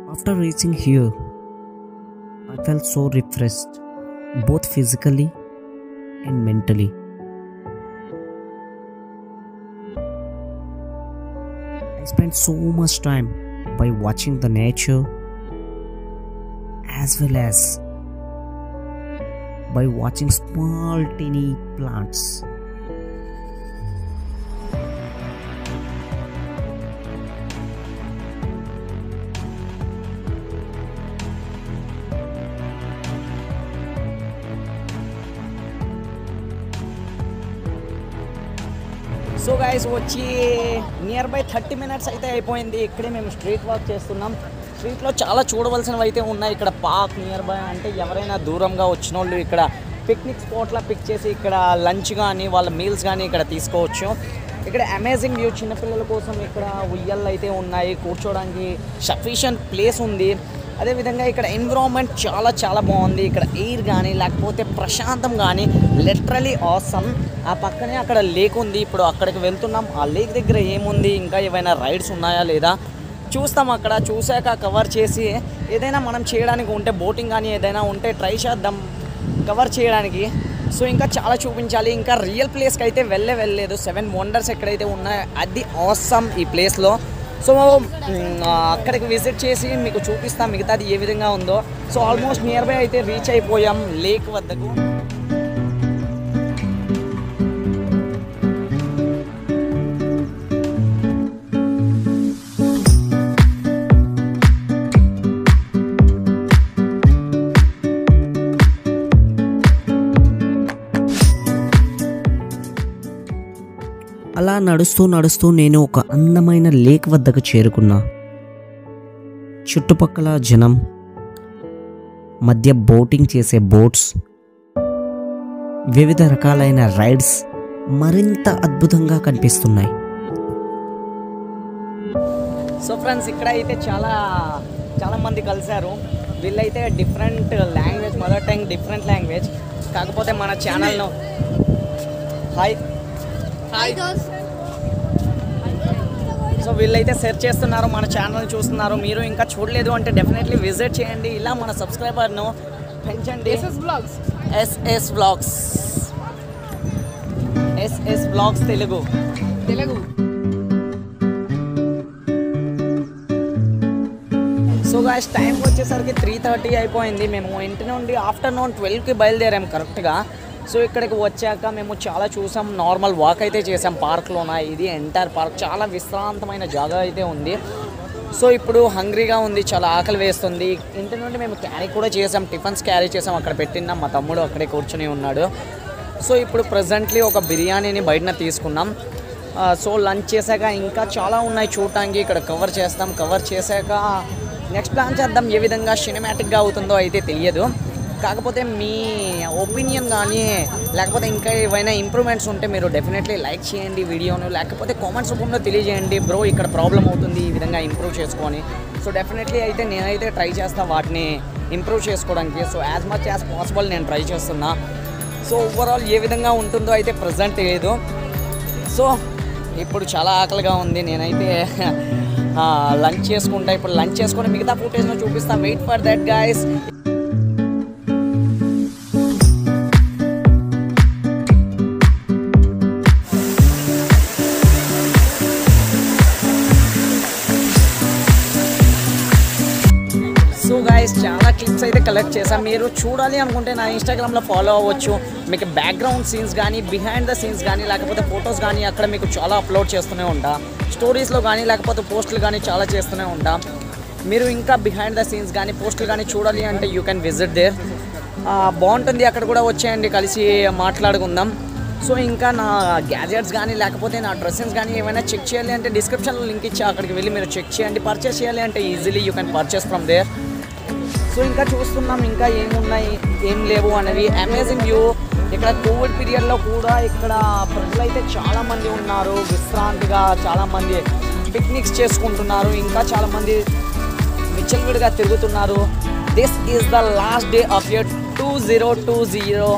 After reaching here, I felt so refreshed, both physically and mentally. I spent so much time by watching the nature as well as by watching small tiny plants. So guys వచ్చి near by thirty minutes అయితే అయిపోయింది ఇక్కడే మేము street walk చేస్తున్నాం స్ట్రీట్లో చాలా చూడవలసినవి అయితే ఉన్నాయి ఇక్కడ పార్క్ నియర్ బై అంటే ఎవరైనా దూరంగా వచ్చిన వాళ్ళు ఇక్కడ పిక్నిక్ స్పాట్లా పిక్ చేసి ఇక్కడ లంచ్ కానీ వాళ్ళ మీల్స్ కానీ ఇక్కడ తీసుకోవచ్చు ఇక్కడ అమేజింగ్ వ్యూ చిన్నపిల్లల కోసం ఇక్కడ ఉయ్యళ్ళు అయితే ఉన్నాయి కూర్చోవడానికి సఫిషియంట్ ప్లేస్ ఉంది అదేవిధంగా ఇక్కడ ఎన్విరాన్మెంట్ చాలా చాలా బాగుంది ఇక్కడ ఎయిర్ కానీ లేకపోతే ప్రశాంతం కానీ లిటరలీ ఆసమ్ ఆ పక్కనే అక్కడ లేక్ ఉంది ఇప్పుడు అక్కడికి వెళ్తున్నాం ఆ లేక్ దగ్గర ఏముంది ఇంకా ఏమైనా రైడ్స్ ఉన్నాయా లేదా చూస్తాం అక్కడ చూశాక కవర్ చేసి ఏదైనా మనం చేయడానికి ఉంటే బోటింగ్ కానీ ఏదైనా ఉంటే ట్రై చేద్దాం కవర్ చేయడానికి సో ఇంకా చాలా చూపించాలి ఇంకా రియల్ ప్లేస్కి అయితే వెళ్ళే వెళ్ళలేదు సెవెన్ వండర్స్ ఎక్కడైతే ఉన్నాయో అది ఆసమ్ ఈ ప్లేస్లో సో మ్, ఆ, అక్కడికి విజిట్ చేసి మీకు చూపిస్తాం మిగతాది ఏ విధంగా ఉందో సో ఆల్మోస్ట్ నియర్ బై అయితే రీచ్ అయిపోయాం లేక్ వద్దకు అలా నడుస్తూ నడుస్తూ నేను ఒక అందమైన లేక్ వద్దకు చేరుకున్నా చుట్టుపక్కల జనం మధ్య బోటింగ్ చేసే బోట్స్ వివిధ రకాలైన రైడ్స్ మరింత అద్భుతంగా కనిపిస్తున్నాయి సో ఫ్రెండ్స్ ఇక్కడ అయితే చాలా చాలా మంది కలిశారు వీళ్ళైతే different language mother tongue different language కాకపోతే మన ఛానల్ను హాయ్ Hi guys. సో వీళ్ళైతే సెర్చ్ చేస్తున్నారు మన ఛానల్ చూస్తున్నారు మీరు ఇంకా చూడలేదు అంటే డెఫినెట్లీ విజిట్ చేయండి ఇలా మన సబ్స్క్రైబర్ను పెంచండి This is vlogs. SS blogs SS blogs Telugu Telugu. So guys time వచ్చేసరికి త్రీ థర్టీ అయిపోయింది మేము ఇంటి నుండి ఆఫ్టర్నూన్ ట్వెల్వ్కి బయలుదేరాం కరెక్ట్గా సో ఇక్కడికి వచ్చాక మేము చాలా చూసాం నార్మల్ వాక్ అయితే చేసాం పార్క్లోన ఇది ఎంటైర్ పార్క్ చాలా విశ్రాంతమైన జాగా అయితే ఉంది సో ఇప్పుడు హంగ్రీగా ఉంది చాలా ఆకలి వేస్తుంది ఇంటి నుండి మేము క్యారీ కూడా చేసాం టిఫిన్స్ క్యారీ చేసాం అక్కడ పెట్టినాం మా తమ్ముడు అక్కడే కూర్చుని ఉన్నాడు సో ఇప్పుడు ప్రజెంట్లీ ఒక బిర్యానీని బయటన తీసుకున్నాం ఆ, సో లంచ్ చేశాక ఇంకా చాలా ఉన్నాయి చూడటానికి ఇక్కడ కవర్ చేస్తాం కవర్ చేశాక నెక్స్ట్ ప్లాన్ చేద్దాం ఏ విధంగా సినిమాటిక్గా అవుతుందో అయితే తెలియదు కాకపోతే మీ ఒపీనియన్ కానీ లేకపోతే ఇంకా ఏవైనా ఇంప్రూవ్మెంట్స్ ఉంటే మీరు డెఫినెట్లీ లైక్ చేయండి వీడియోను లేకపోతే కామెంట్స్ రూపంలో తెలియజేయండి బ్రో ఇక్కడ ప్రాబ్లం అవుతుంది ఈ విధంగా ఇంప్రూవ్ చేసుకొని సో డెఫినెట్లీ అయితే నేనైతే ట్రై చేస్తాను వాటిని ఇంప్రూవ్ చేసుకోవడానికి so as much as possible నేను ట్రై చేస్తున్నా సో ఓవరాల్ ఏ విధంగా ఉంటుందో అయితే ప్రజెంట్ తెలియదు సో ఇప్పుడు చాలా ఆకలిగా ఉంది నేనైతే లంచ్ చేసుకుంటా ఇప్పుడు లంచ్ చేసుకొని మిగతా ఫుటేజ్ను చూపిస్తా wait for that guys so guys చాలా క్లిప్స్ అయితే కలెక్ట్ చేశాం మీరు చూడాలి అనుకుంటే నా ఇన్స్టాగ్రామ్లో ఫాలో అవ్వచ్చు మీకు బ్యాక్గ్రౌండ్ సీన్స్ కానీ బిహైండ్ ద సీన్స్ కానీ లేకపోతే ఫొటోస్ కానీ అక్కడ మీకు చాలా అప్లోడ్ చేస్తూనే ఉంటా స్టోరీస్లో కానీ లేకపోతే పోస్టులు కానీ చాలా చేస్తూనే ఉంటా మీరు ఇంకా బిహైండ్ ద సీన్స్ కానీ పోస్టులు కానీ చూడాలి అంటే యూ కెన్ విజిట్ దేర్ బాగుంటుంది అక్కడ కూడా వచ్చేయండి కలిసి మాట్లాడుకుందాం సో ఇంకా నా గ్యాజెట్స్ కానీ లేకపోతే నా డ్రెస్సెస్ కానీ ఏమైనా చెక్ చేయాలి అంటే డిస్క్రిప్షన్లో లింక్ ఇచ్చి అక్కడికి వెళ్ళి మీరు చెక్ చేయండి పర్చేస్ చేయాలి అంటే easily you can purchase from there so ఇంకా చూస్తున్నాం ఇంకా ఏమున్నాయి ఏం లేవు అనేవి అమేజింగ్ వ్యూ ఇక్కడ కోవిడ్ పీరియడ్లో కూడా ఇక్కడ ప్రజలు అయితే చాలా మంది ఉన్నారు విశ్రాంతిగా చాలా మంది పిక్నిక్స్ చేసుకుంటున్నారు ఇంకా చాలా మంది విచ్చలవిడిగా తిరుగుతున్నారు this is the last day of year two zero two zero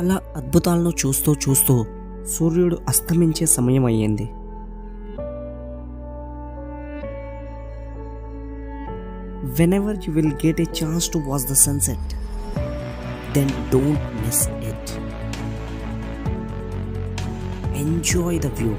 అలా అద్భుతాలను చూస్తూ చూస్తూ సూర్యుడు అస్తమించే సమయం అయ్యింది whenever you will get a chance to watch the sunset then don't miss it enjoy the view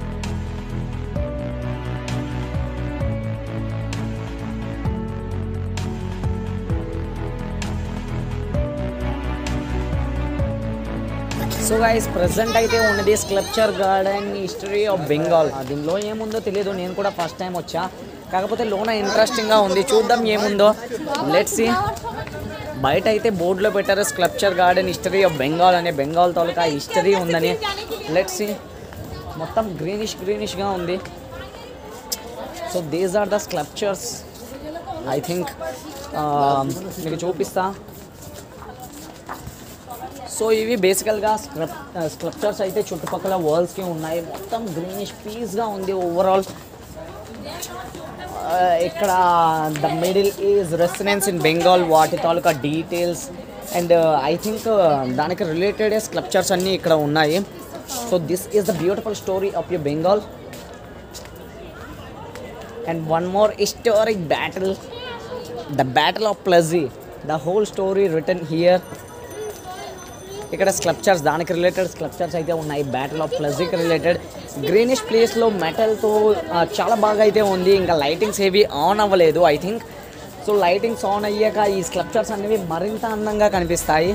so guys present అయితే ఉన్నది sculpture garden history of Bengal దీనిలో ఏముందో తెలియదు నేను కూడా ఫస్ట్ టైం వచ్చా కాకపోతే లోన ఇంట్రెస్టింగ్గా ఉంది చూద్దాం ఏముందో లెట్స్ సి బయట అయితే బోర్డులో పెట్టారు sculpture garden history of Bengal అనే బెంగాల్ తాలూకా హిస్టరీ ఉందని లెట్స్ సి మొత్తం గ్రీనిష్ గ్రీనిష్గా ఉంది so these are the sculptures I think మీకు చూపిస్తా సో ఇవి బేసికల్గా స్క్రప్ స్క్లప్చర్స్ అయితే చుట్టుపక్కల వరల్డ్స్కి ఉన్నాయి మొత్తం గ్రీనిష్ పీస్గా ఉంది ఓవరాల్ ఇక్కడ the middle is residence in Bengal వాటి తాలూకా డీటెయిల్స్ అండ్ ఐ థింక్ దానికి రిలేటెడ్ స్క్లప్చర్స్ అన్నీ ఇక్కడ ఉన్నాయి so this is the beautiful story of you Bengal and one more historic battle the battle of Plassey the whole story return here ఇక్కడ sculptures దానికి related sculptures అయితే ఉన్నాయి బ్యాటిల్ ఆఫ్ ప్లజిక్ related greenish ప్లేస్లో మెటల్తో చాలా బాగా అయితే ఉంది ఇంకా లైటింగ్స్ ఏవి ఆన్ అవ్వలేదు I think so lightings on అయ్యాక ఈ స్క్లప్చర్స్ అనేవి మరింత అందంగా కనిపిస్తాయి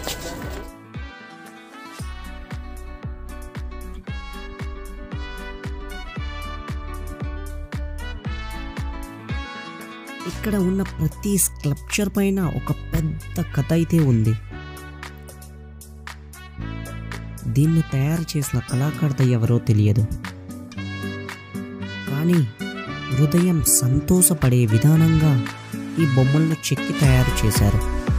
ఇక్కడ ఉన్న ప్రతి స్క్లప్చర్ పైన ఒక పెద్ద కథ అయితే ఉంది దీన్ని తయారు చేసిన కళాకారుత ఎవరో తెలియదు కానీ హృదయం సంతోషపడే విధానంగా ఈ బొమ్మలను చెక్కి తయారు చేశారు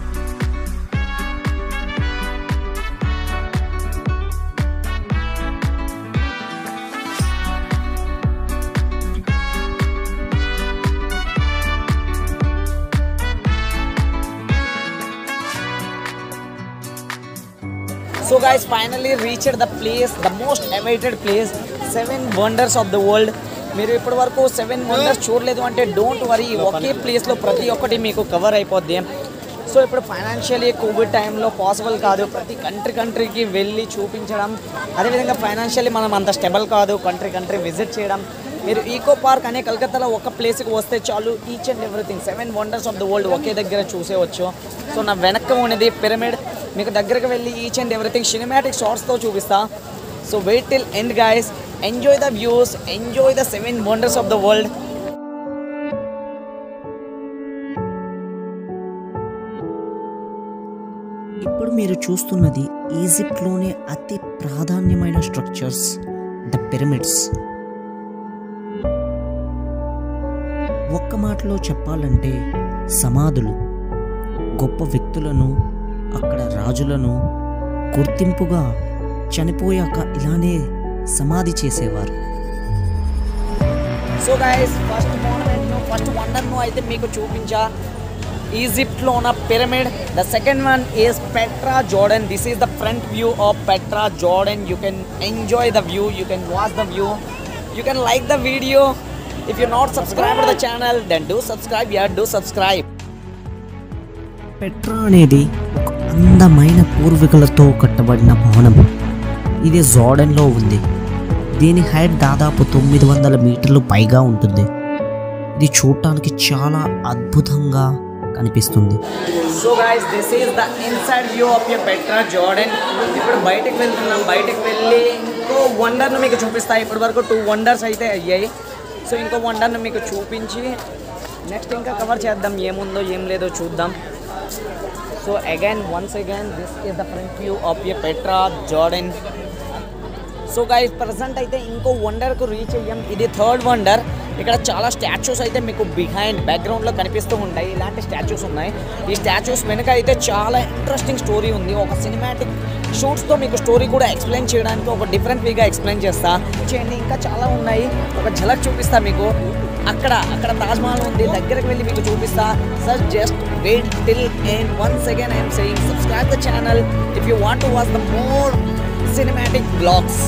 so guys finally reached the place the most awaited place seven wonders of the world మీరు ఇప్పటి వరకు సెవెన్ వండర్స్ చూడలేదు అంటే డోంట్ వరీ ఒకే ప్లేస్లో ప్రతి ఒక్కటి మీకు కవర్ అయిపోద్ది సో ఇప్పుడు ఫైనాన్షియలీ కోవిడ్ టైంలో పాసిబుల్ కాదు ప్రతి కంట్రీ కంట్రీకి వెళ్ళి చూపించడం అదేవిధంగా ఫైనాన్షియలీ మనం అంత స్టెబుల్ కాదు కంట్రీ కంట్రీ విజిట్ చేయడం మీరు ఈకో పార్క్ అనే కలకత్తాలో ఒక ప్లేస్కి వస్తే చాలు each and everything seven wonders of the world ఒకే దగ్గర చూసేవచ్చు సో నా వెనక ఉన్నది పిరమిడ్ మీకు దగ్గరకు వెళ్ళి ఈచ్ అండ్ ఎవ్రీథింగ్ సినిమాటిక్ షార్ట్స్తో చూపిస్తా so wait till end guys enjoy the views enjoy the seven wonders of the world ఇప్పుడు మీరు చూస్తున్నది ఈజిప్ట్లోనే అతి ప్రాధాన్యమైన స్ట్రక్చర్స్ ద పిరమిడ్స్ ఒక్క మాటలో చెప్పాలంటే సమాధులు గొప్ప వ్యక్తులను అక్కడ రాజులను గుర్తింపుగా చనిపోయాక ఇలానే సమాధి చేసేవారు సో గైస్ ఫస్ట్ మోనమెంట్ను ఫస్ట్ వండర్ను అయితే మీకు చూపించా ఈజిప్ట్లో ఉన్న pyramid the second one is Petra Jordan this is the front view of Petra Jordan you can enjoy the view you can watch the view you can like the video if you not subscribe the channel then do subscribe yeah do subscribe Petra అనేది ఒక అందమైన పూర్వీకులతో కట్టబడిన భవనం ఇది జోర్డన్లో ఉంది దీని height దాదాపు తొమ్మిది వందల మీటర్లు పైగా ఉంటుంది ఇది చూడటానికి చాలా అద్భుతంగా కనిపిస్తుంది so guys this is the inside view of your Petra Jordan ఇప్పుడు బయటకు వెళ్తున్నాం బయటకు వెళ్ళి ఇంకో వండర్ను మీకు చూపిస్తా ఇప్పటి వరకు టూ వండర్స్ అయితే అయ్యాయి సో ఇంకో వండర్ను మీకు చూపించి నెక్స్ట్ ఇంకా కవర్ చేద్దాం ఏముందో ఏం లేదో చూద్దాం so again once again this is the front view of your Petra Jordan so guys present అయితే ఇంకో వండర్కు రీచ్ అయ్యాం ఇది థర్డ్ వండర్ ఇక్కడ చాలా స్టాచ్యూస్ అయితే మీకు బిహైండ్ బ్యాక్గ్రౌండ్లో కనిపిస్తూ ఉంటాయి ఇలాంటి స్టాచ్యూస్ ఉన్నాయి ఈ స్టాచ్యూస్ వెనుక అయితే చాలా ఇంట్రెస్టింగ్ స్టోరీ ఉంది ఒక సినిమాటిక్ షూట్స్తో మీకు స్టోరీ కూడా ఎక్స్ప్లెయిన్ చేయడానికి ఒక డిఫరెంట్ వేగా ఎక్స్ప్లెయిన్ చేస్తా చేయండి ఇంకా చాలా ఉన్నాయి ఒక ఝలక్ చూపిస్తా మీకు అక్కడ అక్కడ తాజ్మహల్ ఉంది దగ్గరికి వెళ్ళి మీకు చూపిస్తా sir just wait till and once again I'm saying subscribe the channel if you want to watch the more cinematic blogs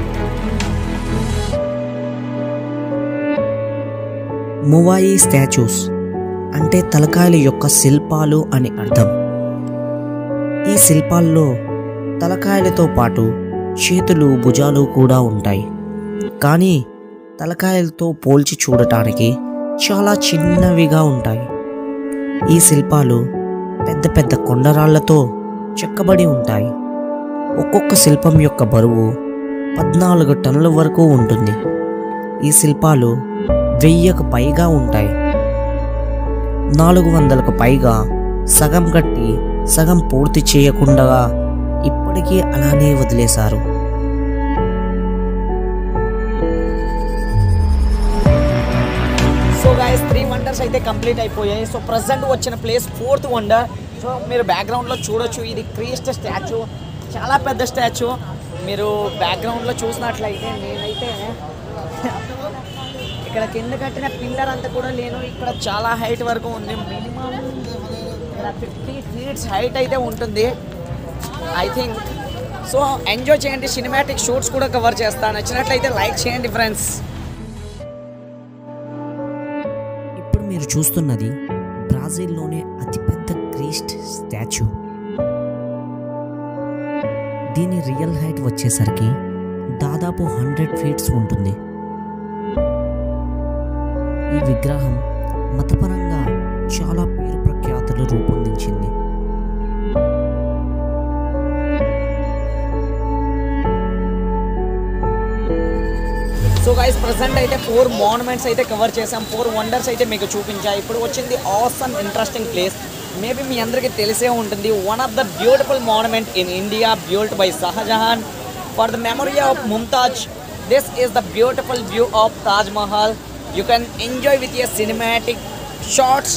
moai statues అంటే తలకాయల యొక్క శిల్పాలు అని అర్థం ఈ శిల్పాల్లో తలకాయలతో పాటు చేతులు భుజాలు కూడా ఉంటాయి కానీ తలకాయలతో పోల్చి చూడటానికి చాలా చిన్నవిగా ఉంటాయి ఈ శిల్పాలు పెద్ద పెద్ద కొండరాళ్లతో చెక్కబడి ఉంటాయి ఒక్కొక్క శిల్పం యొక్క బరువు పద్నాలుగు టన్నుల వరకు ఉంటుంది ఈ శిల్పాలు వెయ్యకు పైగా ఉంటాయి నాలుగు వందలకు పైగా సగం కట్టి సగం పూర్తి చేయకుండా ఇప్పటికీ అలానే వదిలేశారు సో గాయస్ త్రీ వండర్స్ అయితే కంప్లీట్ అయిపోయాయి సో ప్రజెంట్ వచ్చిన ప్లేస్ ఫోర్త్ వండర్ సో మీరు బ్యాక్గ్రౌండ్లో చూడొచ్చు ఇది క్రీస్ట్ స్టాచ్యూ చాలా పెద్ద స్టాచ్యూ మీరు బ్యాక్గ్రౌండ్లో చూసినట్లయితే నేనైతే ఇక్కడ కింద కట్టిన పిల్లర్ అంతా కూడా నేను ఇక్కడ చాలా హైట్ వరకు ఉంది మినిమం ఇక్కడ ఫిఫ్టీ ఫీట్స్ హైట్ అయితే ఉంటుంది ఐ థింక్ సో ఎంజాయ్ చేయండి సినిమాటిక్ షూట్స్ కూడా కవర్ చేస్తాను నచ్చినట్లయితే లైక్ చేయండి ఫ్రెండ్స్ ఇప్పుడు మీరు చూస్తున్నది బ్రాజిల్లోనే అతిపెద్ద క్రీస్ట్ స్టాచ్యూ దీని రియల్ హైట్ వచ్చేసరికి దాదాపు హండ్రెడ్ ఫీట్స్ ఉంటుంది ఈ విగ్రహం మతపరంగా చాలా పేరు ప్రఖ్యాతులు రూపొందించింది సో గైస్ ప్రజెంట్ అయితే ఫోర్ మాన్యుమెంట్స్ అయితే కవర్ చేసాం ఫోర్ వండర్స్ అయితే మీకు చూపించా ఇప్పుడు వచ్చింది ఆసమ్ ఇంట్రెస్టింగ్ ప్లేస్ మేబీ మీ అందరికీ తెలిసే ఉంటుంది one of the beautiful monument in India built by Shahjahan for the memory of Mumtaz this is the beautiful view of Taj Mahal you can enjoy with your cinematic shorts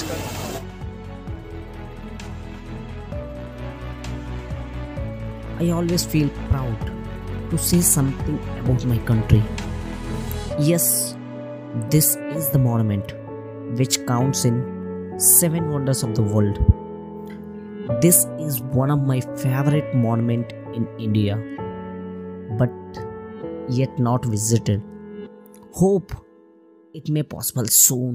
I always feel proud to say something about my country. Yes, this is the monument which counts in seven wonders of the world. This is one of my favorite monument in India, but yet not visited. Hope it may possible soon.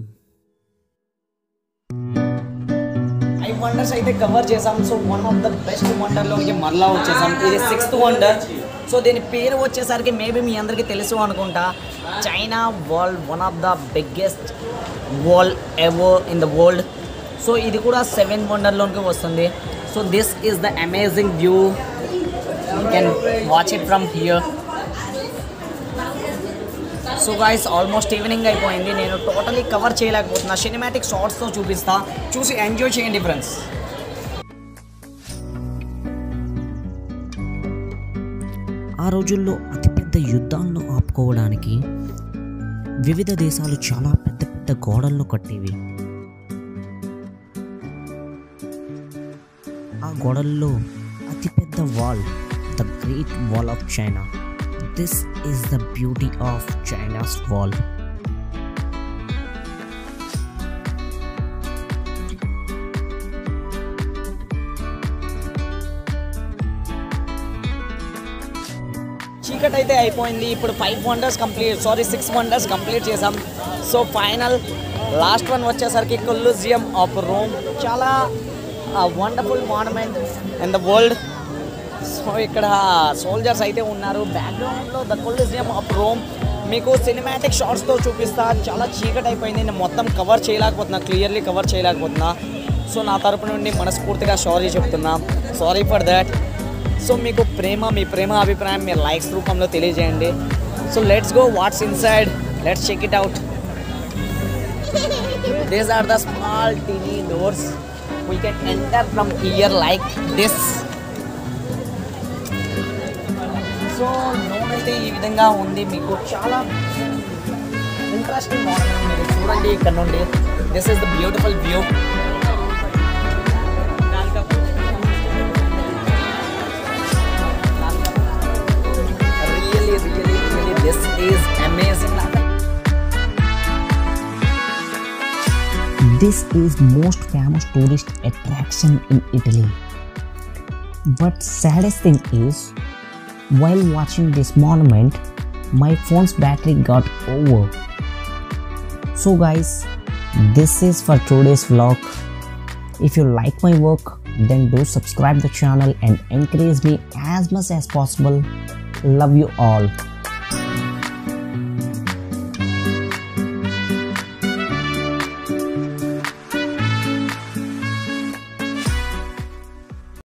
Five wonders అయితే cover చేసాం so one of the best వండర్లోకి మరలా వచ్చేసాం ఇది sixth wonder so దీని పేరు వచ్చేసరికి maybe మీ అందరికీ తెలుసు అనుకుంటా China world one of the biggest wall ever in the world so ఇది కూడా సెవెన్ వండర్లోకి వస్తుంది so this is the amazing view you can watch it from here so guys almost evening అయిపోయింది నేను టోటలీ కవర్ చేయలేకపోతున్నా cinematic షార్ట్స్తో చూపిస్తా చూసి ఎంజాయ్ చేయండి ఫ్రెండ్స్ ఆ రోజుల్లో అతిపెద్ద యుద్ధాలను ఆపుకోవడానికి వివిధ దేశాలు చాలా పెద్ద పెద్ద గోడలను కట్టేవి ఆ గోడల్లో అతిపెద్ద wall the great wall of China this is the beauty of China's wall చీకట్ అయితే అయిపోయింది ఇప్పుడు five wonders complete sorry six wonders complete చేసాం సో ఫైనల్ లాస్ట్ వన్ వచ్చేసరికి కొల్యూజియం ఆఫ్ రోమ్ చాలా wonderful monument in the world so ఇక్కడ soldiers అయితే ఉన్నారు బ్యాక్గ్రౌండ్లో ద కొల్యూజియం ఆఫ్ రోమ్ మీకు సినిమాటిక్ షార్ట్స్తో చూపిస్తా చాలా చీకట్ అయిపోయింది నేను మొత్తం కవర్ చేయలేకపోతున్నా క్లియర్లీ కవర్ చేయలేకపోతున్నా సో నా తరపు నుండి మనస్ఫూర్తిగా సారీ చెప్తున్నా సారీ ఫర్ దాట్ సో మీకు ప్రేమ మీ ప్రేమ అభిప్రాయం మీరు లైక్స్ రూపంలో తెలియజేయండి so let's go what's inside let's check it out these are the small TV doors we can enter from here like this so లోన్ అయితే ఈ విధంగా ఉంది మీకు చాలా ఇంట్రెస్టింగ్ మీరు చూడండి ఇక్కడ నుండి this is the beautiful view really, really, really, this is amazing. This is most famous tourist attraction in Italy. But saddest thing is while watching this monument, my phone's battery got over. So, guys, this is for today's vlog. If you like my work, then do subscribe the channel and encourage me as much as possible. Love you all.